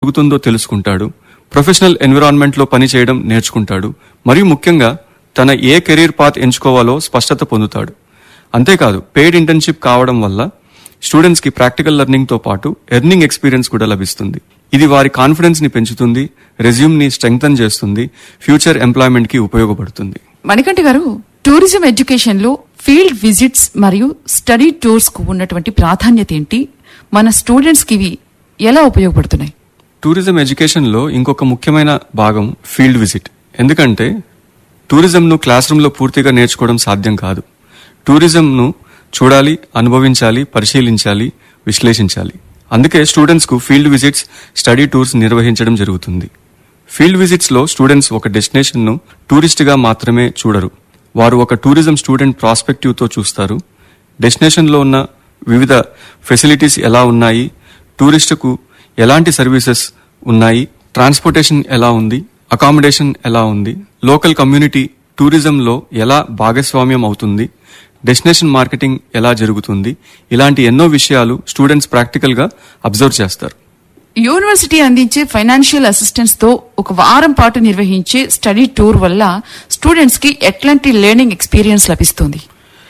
జరుగుతుందో తెలుసుకుంటాడు ప్రొఫెషనల్ ఎన్విరాన్మెంట్లో పనిచేయడం నేర్చుకుంటాడు మరియు ముఖ్యంగా తన ఏ కెరీర్ పాత్ ఎంచుకోవాలో స్పష్టత పొందుతాడు అంతేకాదు పెయిడ్ ఇంటర్న్షిప్ కావడం వల్ల స్టూడెంట్స్ కి ప్రాక్టికల్ లెర్నింగ్ తో పాటు ఎర్నింగ్ ఎక్స్పీరియన్స్ కూడా లభిస్తుంది ఇది వారి కాన్ఫిడెన్స్ ని పెంచుతుంది రెజ్యూమ్ ని స్ట్రెంగ్తన్ చేస్తుంది ఫ్యూచర్ ఎంప్లాయ్మెంట్ కి ఉపయోగపడుతుంది మణికంఠ గారు టూరిజం ఎడ్యుకేషన్ లో ఫీల్డ్ విజిట్స్ మరియు స్టడీ టూర్స్ కు ఉన్నటువంటి ప్రాధాన్యత ఏంటి మన స్టూడెంట్స్ కి ఇవి ఎలా ఉపయోగపడుతున్నాయి టూరిజం ఎడ్యుకేషన్లో ఇంకొక ముఖ్యమైన భాగం ఫీల్డ్ విజిట్ ఎందుకంటే టూరిజంను క్లాస్ రూమ్లో పూర్తిగా నేర్చుకోవడం సాధ్యం కాదు టూరిజంను చూడాలి అనుభవించాలి పరిశీలించాలి విశ్లేషించాలి అందుకే స్టూడెంట్స్కు ఫీల్డ్ విజిట్స్ స్టడీ టూర్స్ నిర్వహించడం జరుగుతుంది ఫీల్డ్ విజిట్స్లో స్టూడెంట్స్ ఒక డెస్టినేషన్ను టూరిస్ట్గా మాత్రమే చూడరు వారు ఒక టూరిజం స్టూడెంట్ ప్రాస్పెక్టివ్తో చూస్తారు డెస్టినేషన్లో ఉన్న వివిధ ఫెసిలిటీస్ ఎలా ఉన్నాయి టూరిస్టుకు ఎలాంటి సర్వీసెస్ ఉన్నాయి ట్రాన్స్పోర్టేషన్ ఎలా ఉంది అకామిడేషన్ ఎలా ఉంది లోకల్ కమ్యూనిటీ టూరిజంలో ఎలా భాగస్వామ్యం అవుతుంది డెస్టినేషన్ మార్కెటింగ్ ఎలా జరుగుతుంది ఇలాంటి ఎన్నో విషయాలు స్టూడెంట్స్ ప్రాక్టికల్ గా అబ్జర్వ్ చేస్తారు యూనివర్సిటీ అందించే ఫైనాన్షియల్ అసిస్టెన్స్ తో ఒక వారం పాటు నిర్వహించే స్టడీ టూర్ వల్ల స్టూడెంట్స్ కి ఎట్లాంటి లెర్నింగ్ ఎక్స్పీరియన్స్ లభిస్తుంది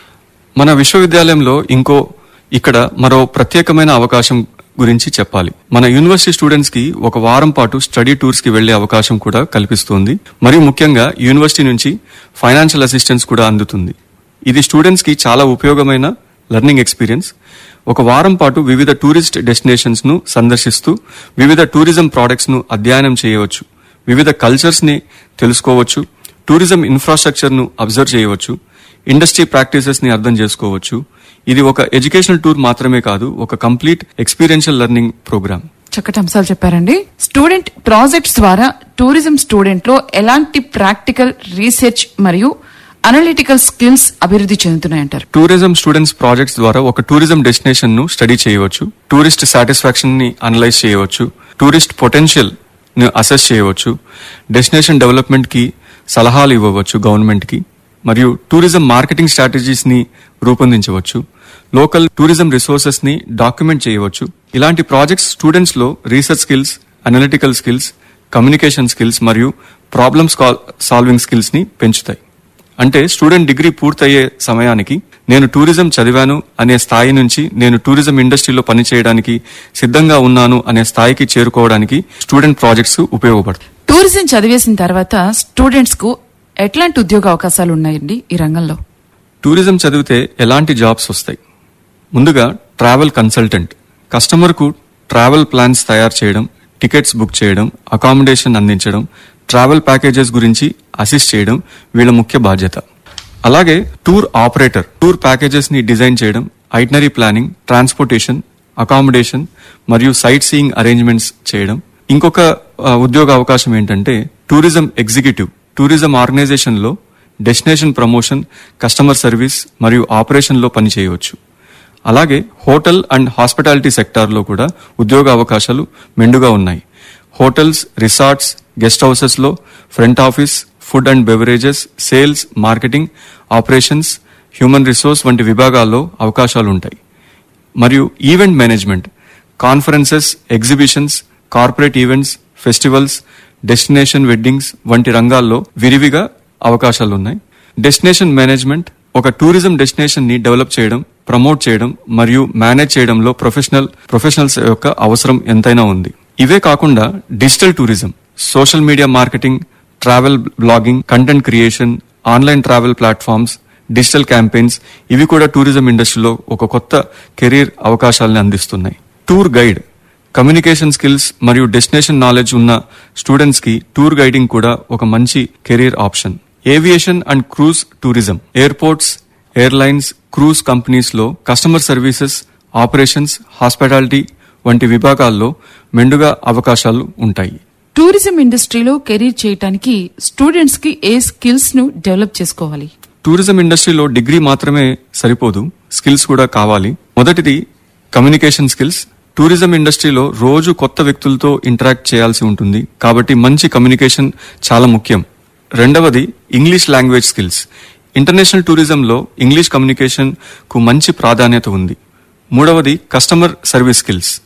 మన విశ్వవిద్యాలయంలో ఇంకో ఇక్కడ మరో ప్రత్యేకమైన అవకాశం గురించి చెప్పాలి మన యూనివర్సిటీ స్టూడెంట్స్ కి ఒక వారం పాటు స్టడీ టూర్స్ కి వెళ్లే అవకాశం కూడా కల్పిస్తుంది మరియు ముఖ్యంగా యూనివర్సిటీ నుంచి ఫైనాన్షియల్ అసిస్టెన్స్ కూడా అందుతుంది ఇది స్టూడెంట్స్ కి చాలా ఉపయోగమైన లెర్నింగ్ ఎక్స్పీరియన్స్ ఒక వారం పాటు వివిధ టూరిస్ట్ డెస్టినేషన్స్ ను సందర్శిస్తూ వివిధ టూరిజం ప్రాడక్ట్స్ ను అధ్యయనం చేయవచ్చు వివిధ కల్చర్స్ ని తెలుసుకోవచ్చు టూరిజం ఇన్ఫ్రాస్ట్రక్చర్ ను అబ్జర్వ్ చేయవచ్చు ఇండస్ట్రీ ప్రాక్టీసెస్ ని అర్థం చేసుకోవచ్చు ఇది ఒక ఎడ్యుకేషనల్ టూర్ మాత్రమే కాదు ఒక కంప్లీట్ ఎక్స్పీరియన్షియల్ లెర్నింగ్ ప్రోగ్రామ్ చక్కటి అంశాలు చెప్పారండి స్టూడెంట్ ప్రాజెక్ట్స్ ద్వారా టూరిజం స్టూడెంట్ లో ఎలాంటి ప్రాక్టికల్ రీసెర్చ్ మరియు అనలిటికల్ స్కిల్స్ అభివృద్ధి చెందుతున్నాయంటారు టూరిజం స్టూడెంట్స్ ప్రాజెక్ట్స్ ద్వారా ఒక టూరిజం డెస్టినేషన్ ను స్టడీ చేయవచ్చు టూరిస్ట్ సాటిస్ఫాక్షన్ ని అనలైజ్ చేయవచ్చు టూరిస్ట్ పొటెన్షియల్ ని అసెస్ చేయవచ్చు డెస్టినేషన్ డెవలప్మెంట్ కి సలహాలు ఇవ్వవచ్చు గవర్నమెంట్ కి మరియు టూరిజం మార్కెటింగ్ స్ట్రాటజీస్ ని రూపొందించవచ్చు లోకల్ టూరిజం రిసోర్సెస్ ని డాక్యుమెంట్ చేయవచ్చు ఇలాంటి ప్రాజెక్ట్స్ స్టూడెంట్స్ లో research skills analytical skills communication skills మరియు ప్రాబ్లమ్స్ సాల్వింగ్ స్కిల్స్ ని పెంచుతాయి అంటే స్టూడెంట్ డిగ్రీ పూర్తయ్యే సమయానికి నేను టూరిజం చదివాను అనే స్థాయి నుంచి నేను టూరిజం ఇండస్ట్రీలో పనిచేయడానికి సిద్ధంగా ఉన్నాను అనే స్థాయికి చేరుకోవడానికి స్టూడెంట్ ప్రాజెక్ట్స్ ఉపయోగపడతాయి టూరిజం చదివేసిన తర్వాత స్టూడెంట్స్ కు ఎట్లాంటి ఉద్యోగ అవకాశాలు ఉన్నాయండి ఈ రంగంలో టూరిజం చదివితే ఎలాంటి జాబ్స్ వస్తాయి ముందుగా ట్రావెల్ కన్సల్టెంట్ కస్టమర్కు ట్రావెల్ ప్లాన్స్ తయారు చేయడం టికెట్స్ బుక్ చేయడం అకామిడేషన్ అందించడం ట్రావెల్ ప్యాకేజెస్ గురించి అసిస్ట్ చేయడం వీళ్ళ ముఖ్య బాధ్యత అలాగే టూర్ ఆపరేటర్ టూర్ ప్యాకేజెస్ ని డిజైన్ చేయడం ఐటనరీ ప్లానింగ్ ట్రాన్స్పోర్టేషన్ అకామిడేషన్ మరియు సైట్ సీయింగ్ అరేంజ్మెంట్స్ చేయడం ఇంకొక ఆ, ఉద్యోగ అవకాశం ఏంటంటే టూరిజం ఎగ్జిక్యూటివ్ టూరిజం ఆర్గనైజేషన్ లో డెస్టినేషన్ ప్రమోషన్ కస్టమర్ సర్వీస్ మరియు ఆపరేషన్ లో పనిచేయవచ్చు అలాగే హోటల్ అండ్ హాస్పిటాలిటీ సెక్టార్లో కూడా ఉద్యోగ అవకాశాలు మెండుగా ఉన్నాయి హోటల్స్ రిసార్ట్స్ గెస్ట్ హౌసెస్ లో front office food and beverages sales marketing operations human resource వంటి విభాగాల్లో అవకాశాలు ఉంటాయి మరియు event management conferences exhibitions corporate events festivals destination weddings వంటి రంగాల్లో విరివిగా అవకాశాలు ఉన్నాయి డెస్టినేషన్ మేనేజ్మెంట్ ఒక టూరిజం డెస్టినేషన్ ని డెవలప్ చేయడం ప్రమోట్ చేయడం మరియు మేనేజ్ చేయడంలో ప్రొఫెషనల్ ప్రొఫెషనల్స్ యొక్క అవసరం ఎంతైనా ఉంది ఇవే కాకుండా digital tourism social media marketing travel blogging content creation online travel platforms digital campaigns ఇవి కూడా టూరిజం ఇండస్ట్రీలో ఒక కొత్త కెరీర్ అవకాశాలను అందిస్తున్నాయి టూర్ గైడ్ కమ్యూనికేషన్ స్కిల్స్ మరియు డెస్టినేషన్ నాలెడ్జ్ ఉన్న స్టూడెంట్స్ కి టూర్ గైడింగ్ కూడా ఒక మంచి career option aviation and cruise tourism airports airlines cruise companies లో కస్టమర్ సర్వీసెస్ ఆపరేషన్స్ హాస్పిటాలిటీ వంటి విభాగాల్లో మెండుగా అవకాశాలు ఉంటాయి టూరిజం ఇండస్ట్రీలో కెరీర్ చేయటానికి స్టూడెంట్స్ కి ఏ స్కిల్స్ ను డెవలప్ చేసుకోవాలి టూరిజం ఇండస్ట్రీలో డిగ్రీ మాత్రమే సరిపోదు స్కిల్స్ కూడా కావాలి మొదటిది కమ్యూనికేషన్ స్కిల్స్ టూరిజం ఇండస్ట్రీలో రోజు కొత్త వ్యక్తులతో ఇంటరాక్ట్ చేయాల్సి ఉంటుంది కాబట్టి మంచి కమ్యూనికేషన్ చాలా ముఖ్యం రెండవది ఇంగ్లీష్ లాంగ్వేజ్ స్కిల్స్ ఇంటర్నేషనల్ టూరిజంలో ఇంగ్లీష్ కమ్యూనికేషన్ కు మంచి ప్రాధాన్యత ఉంది మూడవది కస్టమర్ సర్వీస్ స్కిల్స్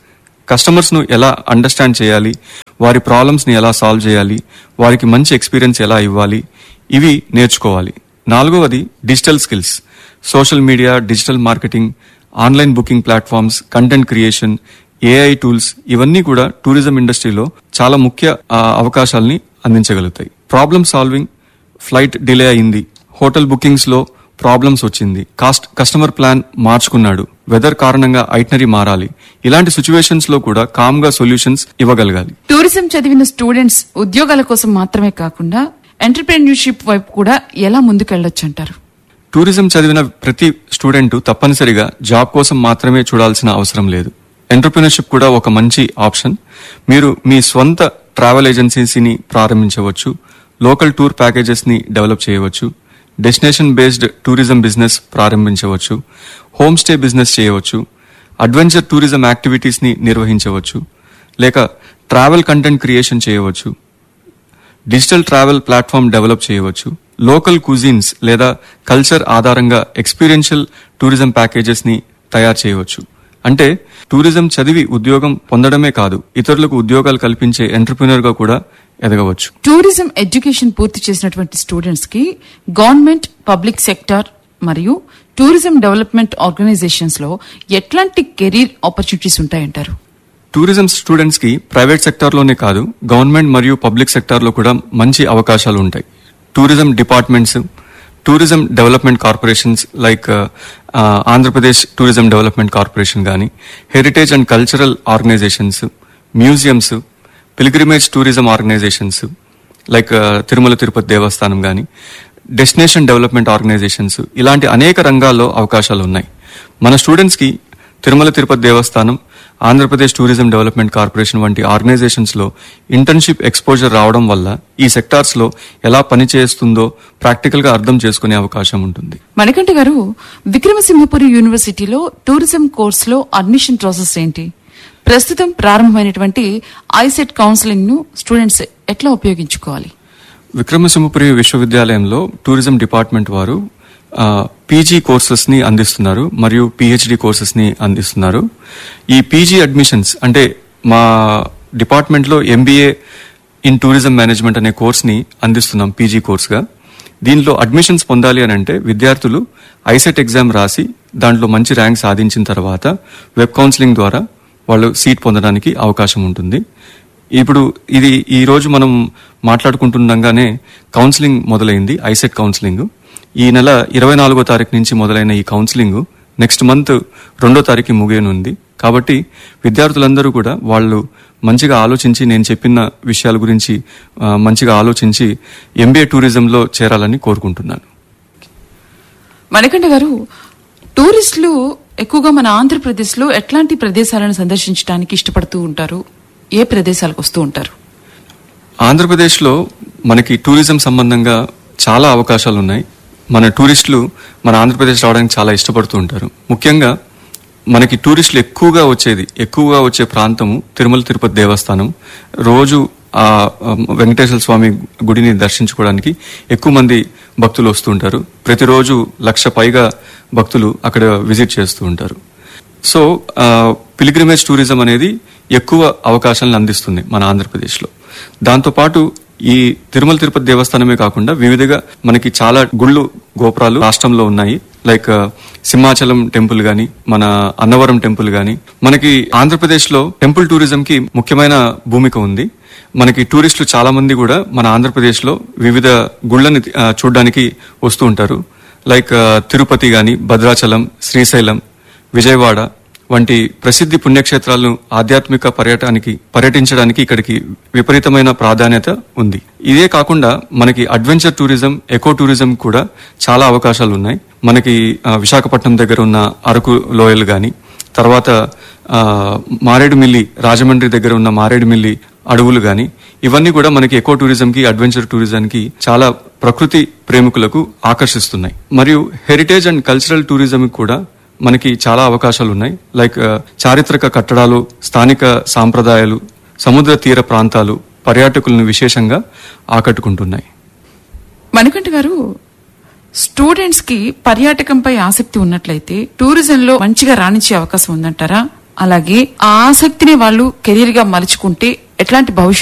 కస్టమర్స్ ను ఎలా అండర్స్టాండ్ చేయాలి వారి ప్రాబ్లమ్స్ ని ఎలా సాల్వ్ చేయాలి వారికి మంచి ఎక్స్పీరియన్స్ ఎలా ఇవ్వాలి ఇవి నేర్చుకోవాలి నాలుగవది digital skills social media digital marketing online booking platforms content creation AI tools ఇవన్నీ కూడా టూరిజం ఇండస్ట్రీలో చాలా ముఖ్య ఆ, అవకాశాలని అందించగలుగుతాయి ప్రాబ్లమ్ సాల్వింగ్ ఫ్లైట్ డిలే అయింది హోటల్ బుకింగ్స్ లో ప్రాబ్లమ్స్ వచ్చింది కాస్ట్ కస్టమర్ ప్లాన్ మార్చుకున్నాడు వెదర్ కారణంగా ఐటనరీ మారాలి ఇలాంటి సిచ్యువేషన్స్ లో కూడా కామ్ గా సొల్యూషన్స్ ఇవ్వగలగాలి టూరిజం చదివిన స్టూడెంట్స్ ఉద్యోగాల కోసం మాత్రమే కాకుండా ఎంటర్ప్రెన్యూర్షిప్ వైపు కూడా ఎలా ముందుకెళ్లొచ్చు అంటారు టూరిజం చదివిన ప్రతి స్టూడెంట్ తప్పనిసరిగా జాబ్ కోసం మాత్రమే చూడాల్సిన అవసరం లేదు ఎంటర్ప్రినర్షిప్ కూడా ఒక మంచి ఆప్షన్ మీరు మీ స్వంత ట్రావెల్ ఏజెన్సీని ప్రారంభించవచ్చు లోకల్ టూర్ ప్యాకేజెస్ ని డెవలప్ చేయవచ్చు డెస్టినేషన్ బేస్డ్ టూరిజం బిజినెస్ ప్రారంభించవచ్చు హోమ్ స్టే బిజినెస్ చేయవచ్చు అడ్వెంచర్ టూరిజం యాక్టివిటీస్ ని నిర్వహించవచ్చు లేక ట్రావెల్ కంటెంట్ క్రియేషన్ చేయవచ్చు డిజిటల్ ట్రావెల్ ప్లాట్ఫామ్ డెవలప్ చేయవచ్చు లోకల్ కుజిన్స్ లేదా కల్చర్ ఆధారంగా ఎక్స్పీరియన్షియల్ టూరిజం ప్యాకేజెస్ ని తయారు చేయవచ్చు అంటే టూరిజం చదివి ఉద్యోగం పొందడమే కాదు ఇతరులకు ఉద్యోగాలు కల్పించే ఎంటర్ప్రినర్ గా కూడా ఎదగవచ్చు టూరిజం ఎడ్యుకేషన్ పూర్తి చేసినటువంటి స్టూడెంట్స్ కి గవర్నమెంట్ పబ్లిక్ సెక్టార్ మరియు టూరిజం డెవలప్మెంట్ ఆర్గనైజేషన్స్ లో ఎట్లాంటి కెరీర్ ఆపర్చునిటీస్ ఉంటాయంటారు టూరిజం స్టూడెంట్స్ కి ప్రైవేట్ సెక్టార్ లోనే కాదు గవర్నమెంట్ మరియు పబ్లిక్ సెక్టార్ లో కూడా మంచి అవకాశాలు ఉంటాయి tourism departments tourism development corporations like Andhra Pradesh tourism development corporation కానీ heritage and cultural organisations museums pilgrimage tourism organisations like Tirumala Tirupati Devasthanam కానీ డెస్టినేషన్ డెవలప్మెంట్ ఆర్గనైజేషన్స్ ఇలాంటి అనేక రంగాల్లో అవకాశాలు ఉన్నాయి మన స్టూడెంట్స్ కి Tirumala Tirupati Devasthanam Andhra Pradesh tourism development corporation వంటి ఆర్గనైజేషన్స్ లో ఇంటర్న్షిప్ ఎక్స్పోజర్ రావడం వల్ల ఈ సెక్టార్స్ లో ఎలా పనిచేస్తుందో ప్రాక్టికల్ గా అర్థం చేసుకునే అవకాశం ఉంటుంది మణికంఠ గారు విక్రమసింహపురి యూనివర్సిటీలో టూరిజం కోర్సులో అడ్మిషన్ ప్రాసెస్ ఏంటి ప్రస్తుతం ప్రారంభమైనటువంటి ఐసెట్ కౌన్సిలింగ్ ను స్టూడెంట్స్ ఎట్లా ఉపయోగించుకోవాలి విక్రమసింహపురి విశ్వవిద్యాలయంలో టూరిజం డిపార్ట్మెంట్ వారు పీజీ కోర్సెస్ ని అందిస్తున్నారు మరియు పిహెచ్డి కోర్సెస్ ని అందిస్తున్నారు ఈ పీజీ అడ్మిషన్స్ అంటే మా డిపార్ట్మెంట్ లో ఎంబీఏ ఇన్ టూరిజం మేనేజ్మెంట్ అనే కోర్స్ ని అందిస్తున్నాం పీజీ కోర్స్ గా దీనిలో అడ్మిషన్స్ పొందాలి అని అంటే విద్యార్థులు ఐసెట్ ఎగ్జామ్ రాసి దాంట్లో మంచి ర్యాంక్ సాధించిన తర్వాత వెబ్ కౌన్సిలింగ్ ద్వారా వాళ్ళు సీట్ పొందడానికి అవకాశం ఉంటుంది ఇప్పుడు ఇది ఈ రోజు మనం మాట్లాడుకుంటుండగానే కౌన్సిలింగ్ మొదలైంది ఐసెట్ కౌన్సిలింగ్ ఈ నెల ఇరవై నాలుగో తారీఖు నుంచి మొదలైన ఈ కౌన్సిలింగ్ నెక్స్ట్ మంత్ రెండో తారీఖు ముగియనుంది కాబట్టి విద్యార్థులందరూ కూడా వాళ్ళు మంచిగా ఆలోచించి నేను చెప్పిన విషయాల గురించి ఆ, మంచిగా ఆలోచించి ఎంబీఏ టూరిజంలో చేరాలని కోరుకుంటున్నాను మణికంఠ గారు టూరిస్టులు ఎక్కువగా మన ఆంధ్రప్రదేశ్ లో ఎట్లాంటి ప్రదేశాలను సందర్శించడానికి ఇష్టపడుతూ ఉంటారు ఏ ప్రదేశాలకు వస్తూ ఉంటారు ఆంధ్రప్రదేశ్లో మనకి టూరిజం సంబంధంగా చాలా అవకాశాలు ఉన్నాయి మన టూరిస్టులు మన ఆంధ్రప్రదేశ్ రావడానికి చాలా ఇష్టపడుతూ ఉంటారు ముఖ్యంగా మనకి టూరిస్టులు ఎక్కువగా వచ్చేది ఎక్కువగా వచ్చే ప్రాంతము తిరుమల తిరుపతి దేవస్థానం రోజు ఆ ఆ, వెంకటేశ్వర స్వామి గుడిని దర్శించుకోవడానికి ఎక్కువ మంది భక్తులు వస్తూ ఉంటారు ప్రతిరోజు లక్ష పైగా భక్తులు అక్కడ విజిట్ చేస్తూ ఉంటారు సో పిలిగ్రిమేజ్ టూరిజం అనేది ఎక్కువ అవకాశాలను అందిస్తుంది మన ఆంధ్రప్రదేశ్లో దాంతోపాటు ఈ తిరుమల తిరుపతి దేవస్థానమే కాకుండా వివిధగా మనకి చాలా గుళ్ళు గోపురాలు రాష్ట్రంలో ఉన్నాయి లైక్ ఆ, సింహాచలం టెంపుల్ గాని మన అన్నవరం టెంపుల్ గాని మనకి ఆంధ్రప్రదేశ్ లో టెంపుల్ టూరిజం కి ముఖ్యమైన భూమిక ఉంది మనకి టూరిస్టులు చాలా మంది కూడా మన ఆంధ్రప్రదేశ్ లో వివిధ గుళ్ళని ఆ, చూడడానికి వస్తూ ఉంటారు లైక్ ఆ, తిరుపతి గాని భద్రాచలం శ్రీశైలం విజయవాడ వంటి ప్రసిద్ధి పుణ్యక్షేత్రాలను ఆధ్యాత్మిక పర్యటానికి పర్యటించడానికి ఇక్కడికి విపరీతమైన ప్రాధాన్యత ఉంది ఇదే కాకుండా మనకి అడ్వెంచర్ టూరిజం ఎకో టూరిజం కూడా చాలా అవకాశాలు ఉన్నాయి మనకి ఆ, విశాఖపట్నం దగ్గర ఉన్న అరకు లోయలు గాని తర్వాత ఆ, మారేడుమిల్లి రాజమండ్రి దగ్గర ఉన్న మారేడుమిల్లి అడవులు గాని ఇవన్నీ కూడా మనకి ఎకో టూరిజం కి అడ్వెంచర్ టూరిజం కి చాలా ప్రకృతి ప్రేమికులకు ఆకర్షిస్తున్నాయి మరియు హెరిటేజ్ అండ్ కల్చరల్ టూరిజం కూడా మనకి చాలా అవకాశాలు ఉన్నాయి లైక్ ఆ, చారిత్రక కట్టడాలు స్థానిక సాంప్రదాయాలు సముద్ర తీర ప్రాంతాలు పర్యాటకులను విశేషంగా ఆకట్టుకుంటున్నాయి మణికంఠ గారు స్టూడెంట్స్ కి పర్యాటకంపై ఆసక్తి ఉన్నట్లయితే టూరిజంలో మంచిగా రాణించే అవకాశం ఉందంటారా అలాగే ఆ ఆసక్తిని వాళ్ళు కెరీర్ గా మలుచుకుంటే ఎట్లాంటి భవిష్యత్తు